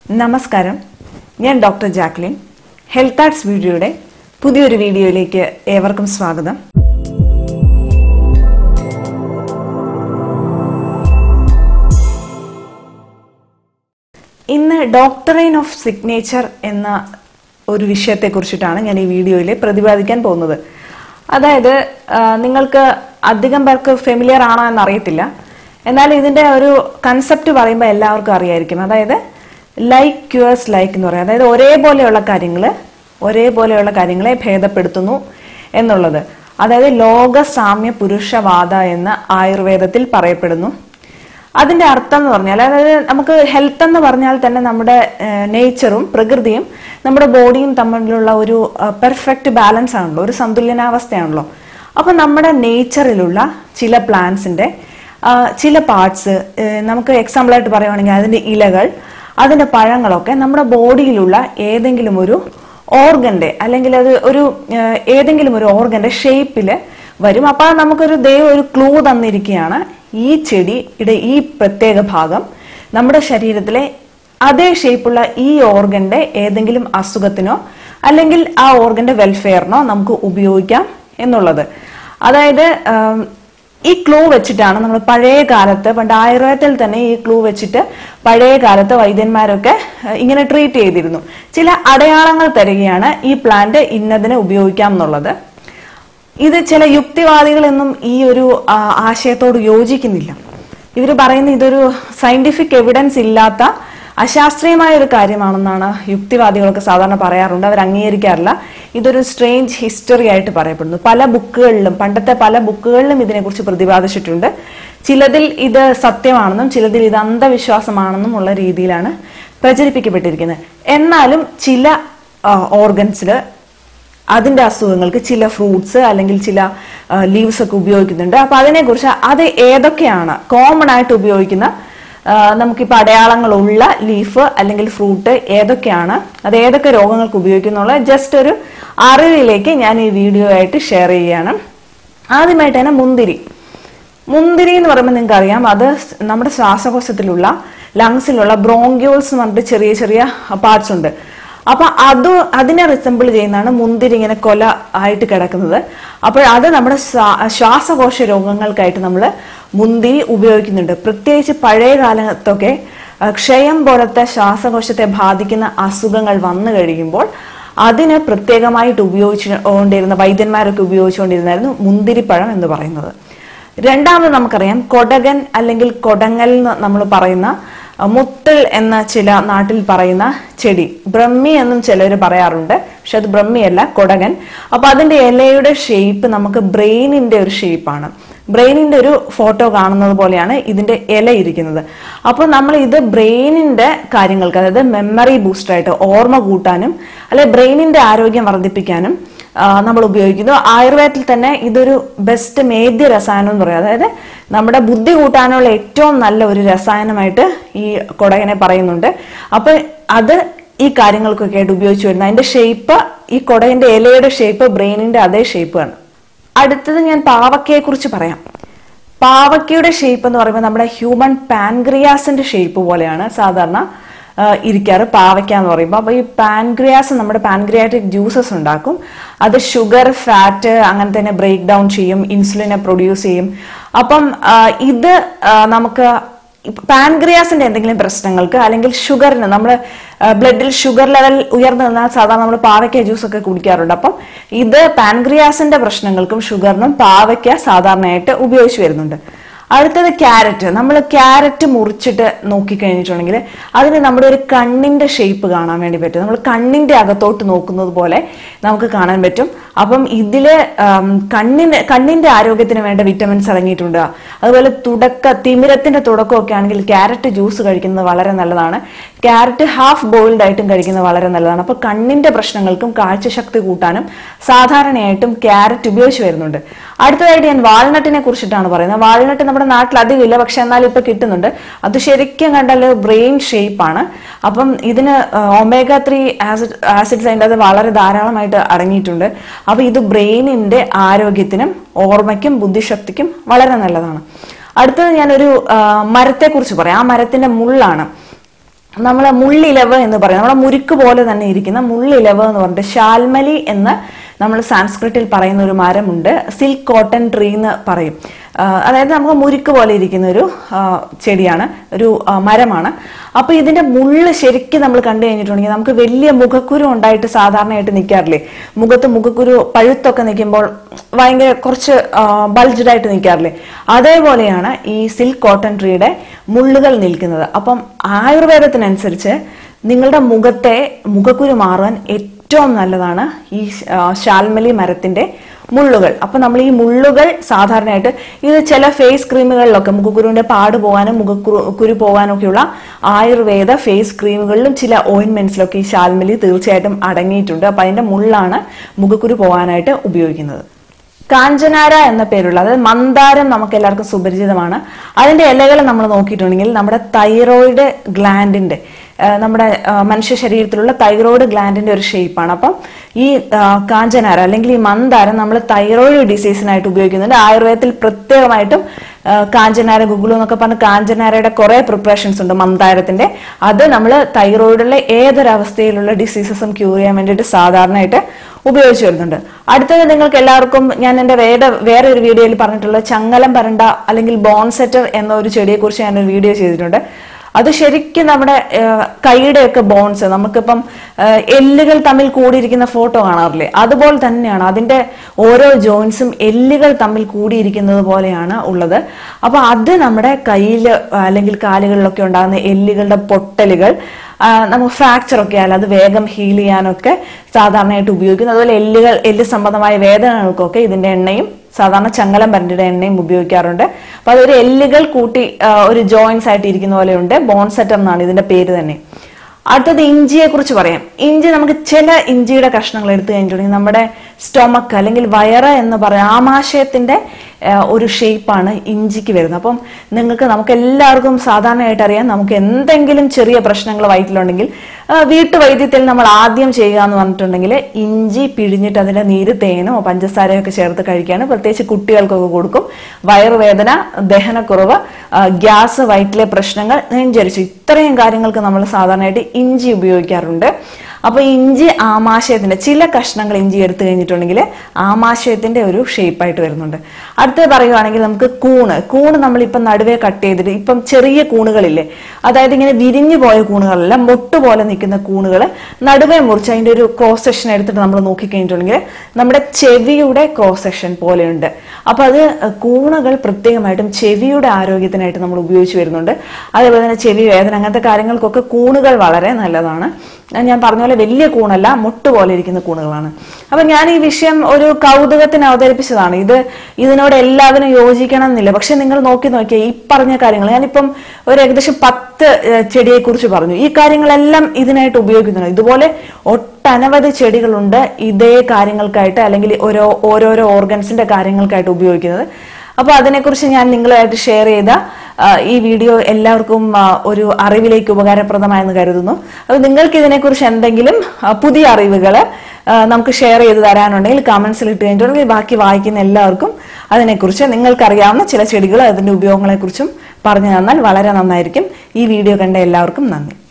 നമസ്കാരം ഞാൻ doctor Jacqueline health arts വീഡിയോയുടെ പുതിയൊരു വീഡിയോയിലേക്ക് ഏവർക്കും സ്വാഗതം ഇന്ന് ഡോക്ടറൈൻ ഓഫ് സിഗ്നേച്ചർ എന്ന ഒരു വിഷയത്തെ കുറിച്ചിട്ടാണ് ഞാൻ ഈ വീഡിയോയിൽ പ്രതിപാദിക്കാൻ പോകുന്നത് അതായത് ആ, നിങ്ങൾക്ക് അധികം പേർക്ക് ഫെമിലിയർ ആണോ എന്ന് അറിയത്തില്ല എന്നാൽ ഇതിന്റെ ഒരു കൺസെപ്റ്റ് പറയുമ്പോൾ എല്ലാവർക്കും അറിയായിരിക്കും അതായത് ലൈക്ക് ക്യൂവേഴ്സ് ലൈക്ക് എന്ന് പറയും അതായത് ഒരേപോലെയുള്ള കാര്യങ്ങൾ ഒരേപോലെയുള്ള കാര്യങ്ങളെ ഭേദപ്പെടുത്തുന്നു എന്നുള്ളത് അതായത് ലോക സാമ്യ പുരുഷവാദ എന്ന് ആയുർവേദത്തിൽ പറയപ്പെടുന്നു അതിന്റെ അർത്ഥം എന്ന് പറഞ്ഞാൽ അതായത് നമുക്ക് ഹെൽത്ത് എന്ന് പറഞ്ഞാൽ തന്നെ നമ്മുടെ നേച്ചറും പ്രകൃതിയും നമ്മുടെ ബോഡിയും തമ്മിലുള്ള ഒരു പെർഫെക്റ്റ് ബാലൻസ് ആണല്ലോ ഒരു സന്തുലനാവസ്ഥയാണല്ലോ അപ്പൊ നമ്മുടെ നേച്ചറിലുള്ള ചില പ്ലാന്റ്സിന്റെ ചില പാർട്സ് നമുക്ക് എക്സാമ്പിൾ ആയിട്ട് പറയുവാണെങ്കിൽ അതിന്റെ ഇലകൾ അതിന്റെ പഴങ്ങളൊക്കെ നമ്മുടെ ബോഡിയിലുള്ള ഏതെങ്കിലും ഒരു ഓർഗന്റെ അല്ലെങ്കിൽ അത് ഒരു ആ, ഏതെങ്കിലും ഒരു ഓർഗന്റെ ഷേപ്പിൽ വരും അപ്പൊ അത് നമുക്കൊരു ദൈവം ഒരു ക്ലൂ തന്നിരിക്കുകയാണ് ഈ ചെടിയുടെ ഈ പ്രത്യേക ഭാഗം നമ്മുടെ ശരീരത്തിലെ അതേ ഷേപ്പുള്ള ഈ ഓർഗന്റെ ഏതെങ്കിലും അസുഖത്തിനോ അല്ലെങ്കിൽ ആ ഓർഗന്റെ വെൽഫെയറിനോ നമുക്ക് ഉപയോഗിക്കാം എന്നുള്ളത് അതായത് ആം, ഈ ക്ലൂ വെച്ചിട്ടാണ് നമ്മൾ പഴയ കാലത്ത് പണ്ട് ആയുർവേദത്തിൽ തന്നെ ഈ ക്ലൂ വെച്ചിട്ട് പഴയ കാലത്ത് വൈദ്യന്മാരൊക്കെ അഹ്, ഇങ്ങനെ ട്രീറ്റ് ചെയ്തിരുന്നു ചില അടയാളങ്ങൾ തരികയാണ് ഈ പ്ലാന്റ് ഇന്നതിന് ഉപയോഗിക്കാം എന്നുള്ളത് ഇത് ചില യുക്തിവാദികളൊന്നും ഈ ഒരു ആ, ആശയത്തോട് യോജിക്കുന്നില്ല ഇവർ പറയുന്ന ഇതൊരു സയന്റിഫിക് എവിഡൻസ് ഇല്ലാത്ത അശാസ്ത്രീയമായ ഒരു കാര്യമാണെന്നാണ് യുക്തിവാദികളൊക്കെ സാധാരണ പറയാറുണ്ട് അവർ അംഗീകരിക്കാറില്ല ഇതൊരു സ്ട്രേഞ്ച് ഹിസ്റ്ററി ആയിട്ട് പറയപ്പെടുന്നു പല ബുക്കുകളിലും പണ്ടത്തെ പല ബുക്കുകളിലും ഇതിനെക്കുറിച്ച് പ്രതിപാദിച്ചിട്ടുണ്ട് ചിലതിൽ ഇത് സത്യമാണെന്നും ചിലതിൽ ഇത് അന്ധവിശ്വാസമാണെന്നും ഉള്ള രീതിയിലാണ് പ്രചരിപ്പിക്കപ്പെട്ടിരിക്കുന്നത് എന്നാലും ചില ഓർഗൻസിൽ അതിന്റെ അസുഖങ്ങൾക്ക് ചില ഫ്രൂട്ട്സ് അല്ലെങ്കിൽ ചില ലീവ്സ് ഒക്കെ ഉപയോഗിക്കുന്നുണ്ട് അപ്പൊ അതിനെക്കുറിച്ച് അത് ഏതൊക്കെയാണ് കോമൺ ആയിട്ട് ഉപയോഗിക്കുന്ന ആ, നമുക്കിപ്പോൾ അടയാളങ്ങളുള്ള ലീഫ് അല്ലെങ്കിൽ ഫ്രൂട്ട് ഏതൊക്കെയാണ് അത് ഏതൊക്കെ രോഗങ്ങൾക്ക് ഉപയോഗിക്കുന്നുള്ള ജസ്റ്റ് ഒരു അറിവിലേക്ക് ഞാൻ ഈ വീഡിയോ ആയിട്ട് ഷെയർ ചെയ്യുകയാണ് ആദ്യമായിട്ട് തന്നെ മുന്തിരി മുന്തിരി എന്ന് പറയുമ്പോൾ നിങ്ങൾക്ക് അറിയാം അത് സ് നമ്മുടെ ശ്വാസകോശത്തിലുള്ള ലങ്സിലുള്ള ബ്രോങ്ക്യൂൾസ് എന്ന് പറഞ്ഞിട്ട് ചെറിയ ചെറിയ പാർട്സ് ഉണ്ട് അപ്പൊ അത് അതിനെ റിസംബിൾ ചെയ്യുന്നതാണ് മുന്തിരി ഇങ്ങനെ കൊല ആയിട്ട് കിടക്കുന്നത് അപ്പോൾ അത് നമ്മുടെ ശ്വാ- ശ്വാസകോശ രോഗങ്ങൾക്കായിട്ട് നമ്മൾ മുന്തിരി ഉപയോഗിക്കുന്നുണ്ട് പ്രത്യേകിച്ച് പഴയ കാലത്തൊക്കെ ആ, ക്ഷയം പോലത്തെ ശ്വാസകോശത്തെ ബാധിക്കുന്ന അസുഖങ്ങൾ വന്നു കഴിയുമ്പോൾ അതിന് പ്രത്യേകമായിട്ട് ഉപയോഗിച്ചുകൊണ്ടിരുന്ന വൈദ്യന്മാരൊക്കെ ഉപയോഗിച്ചുകൊണ്ടിരുന്നായിരുന്നു മുന്തിരിപ്പഴം എന്ന് പറയുന്നത് രണ്ടാമത് നമുക്കറിയാം കൊടകൻ അല്ലെങ്കിൽ കൊടങ്ങൽ എന്ന് നമ്മൾ പറയുന്ന അഹ്, മുത്തൽ എന്ന ചില നാട്ടിൽ പറയുന്ന ചെടി ബ്രഹ്മി എന്നും ചിലർ പറയാറുണ്ട് പക്ഷെ അത് ബ്രഹ്മിയല്ല കൊടകൻ അപ്പൊ അതിന്റെ ഇലയുടെ ഷേപ്പ് നമുക്ക് ബ്രെയിനിന്റെ ഒരു ഷേപ്പാണ് ബ്രെയിനിന്റെ ഒരു ഫോട്ടോ കാണുന്നത് പോലെയാണ് ഇതിന്റെ ഇല ഇരിക്കുന്നത് അപ്പോൾ നമ്മൾ ഇത് ബ്രെയിനിന്റെ കാര്യങ്ങൾക്ക് അതായത് മെമ്മറി ബൂസ്റ്ററായിട്ട് ഓർമ്മ കൂട്ടാനും അല്ലെ ബ്രെയിനിന്റെ ആരോഗ്യം വർദ്ധിപ്പിക്കാനും ആ, നമ്മൾ ഉപയോഗിക്കുന്നു ആയുർവേദത്തിൽ തന്നെ ഇതൊരു ബെസ്റ്റ് മേദ്യ രസായനം എന്ന് പറയും അതായത് നമ്മുടെ ബുദ്ധി കൂട്ടാനുള്ള ഏറ്റവും നല്ല ഒരു രസായനമായിട്ട് ഈ കൊടകനെ പറയുന്നുണ്ട് അപ്പൊ അത് ഈ കാര്യങ്ങൾക്കൊക്കെ ആയിട്ട് ഉപയോഗിച്ചു വരുന്നത് അതിന്റെ ഷേപ്പ് ഈ കൊടകന്റെ ഇലയുടെ ഷേപ്പ് ബ്രെയിനിന്റെ അതേ ഷേപ്പാണ് അടുത്തത് ഞാൻ പാവക്കയെ കുറിച്ച് പറയാം പാവക്കയുടെ ഷേപ്പ് എന്ന് പറയുമ്പോൾ നമ്മുടെ ഹ്യൂമൻ പാൻക്രിയാസിന്റെ ഷേപ്പ് പോലെയാണ് സാധാരണ ആ, ഇരിക്കാറ് പാവയ്ക്ക എന്ന് പറയുമ്പോൾ അപ്പോൾ ഈ പാൻക്രിയാസ് നമ്മുടെ പാൻക്രിയാറ്റിക് ജ്യൂസസ് ഉണ്ടാക്കും അത് ഷുഗർ ഫാറ്റ് അങ്ങനെ തന്നെ ബ്രേക്ക് ഡൗൺ ചെയ്യും ഇൻസുലിനെ പ്രൊഡ്യൂസ് ചെയ്യും അപ്പം ആ, ഇത് ആ, നമുക്ക് പാൻക്രിയാസിന്റെ എന്തെങ്കിലും പ്രശ്നങ്ങൾക്ക് അല്ലെങ്കിൽ ഷുഗറിന് നമ്മൾ ബ്ലഡിൽ ഷുഗർ ലെവൽ ഉയർന്നു നിന്നാൽ സാധാരണ നമ്മൾ പാവയ്ക്ക ജ്യൂസ് ഒക്കെ കുടിക്കാറുണ്ട് അപ്പം ഇത് പാൻക്രിയാസിന്റെ പ്രശ്നങ്ങൾക്കും ഷുഗറിനും പാവയ്ക്ക സാധാരണയായിട്ട് ഉപയോഗിച്ചു വരുന്നുണ്ട് അടുത്തത് ക്യാരറ്റ് നമ്മൾ ക്യാരറ്റ് മുറിച്ചിട്ട് നോക്കിക്കഴിഞ്ഞിട്ടുണ്ടെങ്കിൽ അതിന് നമ്മുടെ ഒരു കണ്ണിന്റെ ഷേപ്പ് കാണാൻ വേണ്ടി പറ്റും നമ്മൾ കണ്ണിന്റെ അകത്തോട്ട് നോക്കുന്നത് പോലെ നമുക്ക് കാണാൻ പറ്റും അപ്പം ഇതില് ആം, കണ്ണിന് കണ്ണിന്റെ ആരോഗ്യത്തിന് വേണ്ട വിറ്റമിൻസ് അടങ്ങിയിട്ടുണ്ട് അതുപോലെ തുടക്ക തിമിരത്തിന്റെ തുടക്കമൊക്കെ ആണെങ്കിൽ ക്യാരറ്റ് ജ്യൂസ് കഴിക്കുന്നത് വളരെ നല്ലതാണ് ക്യാരറ്റ് ഹാഫ് ബോയിൽഡ് ആയിട്ടും കഴിക്കുന്നത് വളരെ നല്ലതാണ് അപ്പൊ കണ്ണിന്റെ പ്രശ്നങ്ങൾക്കും കാഴ്ചശക്തി കൂട്ടാനും സാധാരണയായിട്ടും ക്യാരറ്റ് ഉപയോഗിച്ച് വരുന്നുണ്ട് അടുത്തതായിട്ട് ഞാൻ വാൾനട്ടിനെ കുറിച്ചിട്ടാണ് പറയുന്നത് വാൾനട്ട് നമ്മുടെ നാട്ടിൽ അധികം ഇല്ല പക്ഷെ എന്നാലും ഇപ്പൊ കിട്ടുന്നുണ്ട് അത് ശരിക്കും കണ്ടാൽ ബ്രെയിൻ ഷേപ്പാണ് അപ്പം ഇതിന് ഒമേഗ ത്രീ ആസിഡ് ആസിഡ്സ് അതിൻ്റെ അത് വളരെ ധാരാളമായിട്ട് അടങ്ങിയിട്ടുണ്ട് അപ്പൊ ഇത് ബ്രെയിനിന്റെ ആരോഗ്യത്തിനും ഓർമ്മയ്ക്കും ബുദ്ധിശക്തിക്കും വളരെ നല്ലതാണ് അടുത്തത് ഞാനൊരു മരത്തെ കുറിച്ച് പറയാം ആ മരത്തിന്റെ മുള്ളാണ് നമ്മൾ മുള്ളിലവ് എന്ന് പറയും നമ്മുടെ മുരുക്ക് പോലെ തന്നെ ഇരിക്കുന്ന മുള്ളിലവ് എന്ന് പറഞ്ഞിട്ട് ഷാൽമലി എന്ന് നമ്മൾ സാൻസ്ക്രിറ്റിൽ പറയുന്ന ഒരു മരമുണ്ട് സിൽക്ക് കോട്ടൺ ട്രീ എന്ന് പറയും ആ, അതായത് നമുക്ക് മുരുക്ക് പോലെ ഇരിക്കുന്ന ഒരു ആ, ചെടിയാണ് ഒരു ആ, മരമാണ് അപ്പൊ ഇതിന്റെ മുള്ള് ശരിക്കും നമ്മൾ കണ്ടു കഴിഞ്ഞിട്ടുണ്ടെങ്കിൽ നമുക്ക് വലിയ മുഖക്കുരു ഉണ്ടായിട്ട് സാധാരണയായിട്ട് നിൽക്കാറില്ലേ മുഖത്ത് മുഖക്കുരു പഴുത്തൊക്കെ നിൽക്കുമ്പോൾ ഭയങ്കര കുറച്ച് ബൾജ്ഡ് ആയിട്ട് നിൽക്കാറില്ലേ അതേപോലെയാണ് ഈ സിൽക്ക് കോട്ടൺ ട്രീയുടെ മുള്ളുകൾ നിൽക്കുന്നത് അപ്പം ആയുർവേദത്തിനനുസരിച്ച് നിങ്ങളുടെ മുഖത്തെ മുഖക്കുരു മാറാൻ ഏറ്റവും നല്ലതാണ് ഈ ആ, ശാൽമലി മരത്തിന്റെ മുള്ളുകൾ അപ്പൊ നമ്മൾ ഈ മുള്ളുകൾ സാധാരണയായിട്ട് ഇത് ചില ഫേസ് ക്രീമുകളിലൊക്കെ മുഖക്കുരുവിന്റെ പാട് പോകാനും മുഖക്കുരു കുരു പോകാനും ഒക്കെയുള്ള ആയുർവേദ ഫേസ് ക്രീമുകളിലും ചില ഓയിൻമെന്റ്സിലൊക്കെ ഈ ശാൽമലി തീർച്ചയായിട്ടും അടങ്ങിയിട്ടുണ്ട് അപ്പൊ അതിന്റെ മുള്ളാണ് മുഖക്കുരു പോകാനായിട്ട് ഉപയോഗിക്കുന്നത് കാഞ്ചനാര എന്ന പേരുള്ള അതായത് മന്ദാരം നമുക്ക് എല്ലാവർക്കും സുപരിചിതമാണ് അതിന്റെ ഇലകൾ നമ്മൾ നോക്കിയിട്ടുണ്ടെങ്കിൽ നമ്മുടെ തൈറോയിഡ് ഗ്ലാൻഡിന്റെ ആ, നമ്മുടെ ആ, മനുഷ്യ ശരീരത്തിലുള്ള തൈറോയിഡ് ഗ്ലാൻഡിന്റെ ഒരു ഷേപ്പാണ് അപ്പം ഈ ആ, കാഞ്ചനാര അല്ലെങ്കിൽ ഈ മന്ദാരം നമ്മൾ തൈറോയിഡ് ഡിസീസിനായിട്ട് ഉപയോഗിക്കുന്നുണ്ട് ആയുർവേദത്തിൽ പ്രത്യേകമായിട്ടും ആ, കാഞ്ചനാര ഗുഗുളു എന്നൊക്കെ പറഞ്ഞ് കാഞ്ചനാരയുടെ കുറെ പ്രിപ്പറേഷൻസ് ഉണ്ട് മന്ദാരത്തിന്റെ അത് നമ്മൾ തൈറോയിഡിലെ ഏതൊരവസ്ഥയിലുള്ള ഡിസീസസും ക്യൂർ ചെയ്യാൻ വേണ്ടിയിട്ട് സാധാരണയായിട്ട് ഉപയോഗിച്ചു വരുന്നുണ്ട് അടുത്തത് നിങ്ങൾക്ക് എല്ലാവർക്കും ഞാൻ എൻ്റെ വേറെ വേറെ ഒരു വീഡിയോയിൽ പറഞ്ഞിട്ടുള്ള ചങ്ങലം പരണ്ട അല്ലെങ്കിൽ ബോൺ സെറ്റർ എന്ന ഒരു ചെടിയെ കുറിച്ച് ഞാനൊരു വീഡിയോ ചെയ്തിട്ടുണ്ട് അത് ശരിക്കും നമ്മുടെ ഏഹ്, കൈയുടെയൊക്കെ ബോൺസ് നമുക്കിപ്പം ഏഹ്, എല്ലുകൾ തമ്മിൽ കൂടിയിരിക്കുന്ന ഫോട്ടോ കാണാറില്ലേ അതുപോലെ തന്നെയാണ് അതിന്റെ ഓരോ ജോയിൻസും എല്ലുകൾ തമ്മിൽ കൂടിയിരിക്കുന്നത് പോലെയാണ് ഉള്ളത് അപ്പൊ അത് നമ്മുടെ കയ്യിൽ അല്ലെങ്കിൽ കാലുകളിലൊക്കെ ഉണ്ടാകുന്ന എല്ലുകളുടെ പൊട്ടലുകൾ ആ, നമുക്ക് ഫ്രാക്ചർ ഒക്കെ ആയാലും അത് വേഗം ഹീൽ ചെയ്യാനൊക്കെ സാധാരണയായിട്ട് ഉപയോഗിക്കുന്നു അതുപോലെ എല്ലുകൾ എല്ല് സംബന്ധമായ വേദനകൾക്കൊക്കെ ഇതിന്റെ എണ്ണയും സാധാരണ ചങ്ങലം പരണ്ടിയുടെ എണ്ണയും ഉപയോഗിക്കാറുണ്ട് അപ്പൊ അതൊരു എല്ലുകൾ കൂട്ടി ആ, ഒരു ജോയിൻസ് ആയിട്ട് ഇരിക്കുന്ന പോലെയുണ്ട് ബോൺസെറ്റർ എന്നാണ് ഇതിന്റെ പേര് തന്നെ അടുത്തത് ഇഞ്ചിയെ കുറിച്ച് പറയാം ഇഞ്ചി നമുക്ക് ചില ഇഞ്ചിയുടെ കഷ്ണങ്ങൾ എടുത്തു കഴിഞ്ഞിട്ടുണ്ടെങ്കിൽ നമ്മുടെ സ്റ്റൊമക്ക് അല്ലെങ്കിൽ വയറ് എന്ന് പറയാം ആമാശയത്തിന്റെ ആ, ഒരു ഷേപ്പാണ് ഇഞ്ചിക്ക് വരുന്നത് അപ്പം നിങ്ങൾക്ക് നമുക്ക് എല്ലാവർക്കും സാധാരണയായിട്ട് അറിയാം നമുക്ക് എന്തെങ്കിലും ചെറിയ പ്രശ്നങ്ങൾ വയറ്റിലുണ്ടെങ്കിൽ ആ, വീട്ടുവൈദ്യത്തിൽ നമ്മൾ ആദ്യം ചെയ്യുക എന്ന് പറഞ്ഞിട്ടുണ്ടെങ്കിൽ ഇഞ്ചി പിഴിഞ്ഞിട്ട് അതിന്റെ നീര് തേനോ പഞ്ചസാരയോ ഒക്കെ ചേർത്ത് കഴിക്കുകയാണ് പ്രത്യേകിച്ച് കുട്ടികൾക്കൊക്കെ കൊടുക്കും വയറുവേദന ദഹനക്കുറവ് ആ, ഗ്യാസ് വയറ്റിലെ പ്രശ്നങ്ങൾ നെഞ്ചരിച്ചു ഇത്രയും കാര്യങ്ങൾക്ക് നമ്മൾ സാധാരണയായിട്ട് ഇഞ്ചി ഉപയോഗിക്കാറുണ്ട് അപ്പൊ ഇഞ്ചി ആമാശയത്തിന്റെ ചില കഷ്ണങ്ങൾ ഇഞ്ചി എടുത്തു കഴിഞ്ഞിട്ടുണ്ടെങ്കിൽ ആമാശയത്തിന്റെ ഒരു ഷേപ്പായിട്ട് വരുന്നുണ്ട് അടുത്തത് പറയുവാണെങ്കിൽ നമുക്ക് കൂണ് കൂണ് നമ്മൾ ഇപ്പം നടുവേ കട്ട് ചെയ്തിട്ട് ഇപ്പം ചെറിയ കൂണുകളില്ലേ അതായത് ഇങ്ങനെ വിരിഞ്ഞു പോയ കൂണുകളല്ല മൊട്ട് പോലെ നിൽക്കുന്ന കൂണുകൾ നടുവേ മുറിച്ച് അതിന്റെ ഒരു ക്രോസ് സെക്ഷൻ എടുത്തിട്ട് നമ്മൾ നോക്കിക്കഴിഞ്ഞിട്ടുണ്ടെങ്കിൽ നമ്മുടെ ചെവിയുടെ ക്രോസ് സെക്ഷൻ പോലെയുണ്ട് അപ്പൊ അത് കൂണുകൾ പ്രത്യേകമായിട്ടും ചെവിയുടെ ആരോഗ്യത്തിനായിട്ട് നമ്മൾ ഉപയോഗിച്ച് വരുന്നുണ്ട് അതേപോലെ തന്നെ ചെവി വേദന അങ്ങനത്തെ കാര്യങ്ങൾക്കൊക്കെ കൂണുകൾ വളരെ നല്ലതാണ് ഞാൻ പറഞ്ഞ പോലെ വലിയ കൂണല്ല മുട്ട് പോലെ ഇരിക്കുന്ന കൂണുകളാണ് അപ്പൊ ഞാൻ ഈ വിഷയം ഒരു കൗതുകത്തിന് അവതരിപ്പിച്ചതാണ് ഇത് ഇതിനോട് എല്ലാവരും യോജിക്കണം എന്നില്ല പക്ഷെ നിങ്ങൾ നോക്കി നോക്കിയാൽ ഈ പറഞ്ഞ കാര്യങ്ങൾ ഞാനിപ്പം ഒരു ഏകദേശം പത്ത് ചെടിയെ കുറിച്ച് പറഞ്ഞു ഈ കാര്യങ്ങളെല്ലാം ഇതിനായിട്ട് ഉപയോഗിക്കുന്നുണ്ട് ഇതുപോലെ ഒട്ടനവധി ചെടികളുണ്ട് ഇതേ കാര്യങ്ങൾക്കായിട്ട് അല്ലെങ്കിൽ ഓരോ ഓരോരോ ഓർഗൻസിന്റെ കാര്യങ്ങൾക്കായിട്ട് ഉപയോഗിക്കുന്നത് അപ്പൊ അതിനെക്കുറിച്ച് ഞാൻ നിങ്ങളുമായിട്ട് ഷെയർ ചെയ്ത ആ, ഈ വീഡിയോ എല്ലാവർക്കും ആ, ഒരു അറിവിലേക്ക് ഉപകാരപ്രദമായെന്ന് കരുതുന്നു അപ്പോൾ നിങ്ങൾക്ക് ഇതിനെക്കുറിച്ച് എന്തെങ്കിലും ആ, പുതിയ അറിവുകൾ നമുക്ക് ഷെയർ ചെയ്ത് തരാനുണ്ടെങ്കിൽ കമന്റ്സിൽ ഇട്ട് കഴിഞ്ഞിട്ടുണ്ടെങ്കിൽ ബാക്കി വായിക്കുന്ന എല്ലാവർക്കും അതിനെക്കുറിച്ച് നിങ്ങൾക്കറിയാവുന്ന ചില ചെടികൾ അതിന്റെ ഉപയോഗങ്ങളെക്കുറിച്ചും പറഞ്ഞു തന്നാൽ വളരെ നന്നായിരിക്കും ഈ വീഡിയോ കണ്ട എല്ലാവർക്കും നന്ദി